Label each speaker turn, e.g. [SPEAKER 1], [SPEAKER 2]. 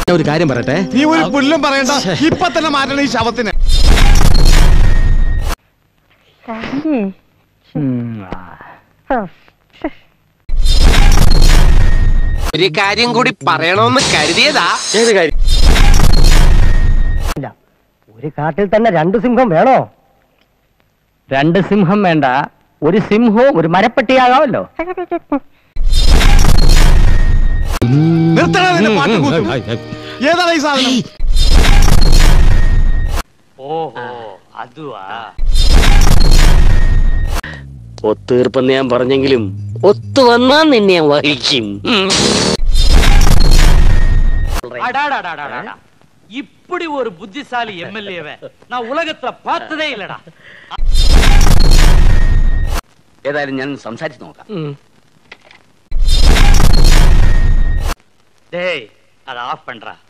[SPEAKER 1] ഞാൻ ഒരു കാര്യം പറയട്ടെ
[SPEAKER 2] നീ ഒരു പുല്ലും പറയണ്ട ഇപ്പൊ തന്നെ മാറ്റണം ഈ ശവത്തിന്
[SPEAKER 3] ഒരു കാര്യം കൂടി പറയണമെന്ന് കരുതിയതാ
[SPEAKER 1] ഏത് കാര്യം
[SPEAKER 4] ഒരു കാട്ടിൽ തന്നെ രണ്ട് സിംഹം വേണോ രണ്ട് സിംഹം വേണ്ട ഒരു സിംഹവും ഒരു മരപ്പെട്ടിയാകാമല്ലോ
[SPEAKER 2] നിർത്തണ നിന്റെ പാട്ട് കൂത്തും. ഏതാണ് ഈ സാധനം
[SPEAKER 5] ഒത്തീർപ്പെന്ന് ഞാൻ പറഞ്ഞെങ്കിലും ഒത്തു വന്നാ നിന്നെ ഞാൻ വഹിക്കും
[SPEAKER 6] இப்படி ஒரு புத்திசாலி எம்எல்ஏவை நான் உலகத்துல பார்த்ததே இல்லடா
[SPEAKER 5] ഏതായാലും ഞാൻ സംസാരിച്ചു നോക്കാം
[SPEAKER 6] டேய் அதை ஆஃப் பண்றா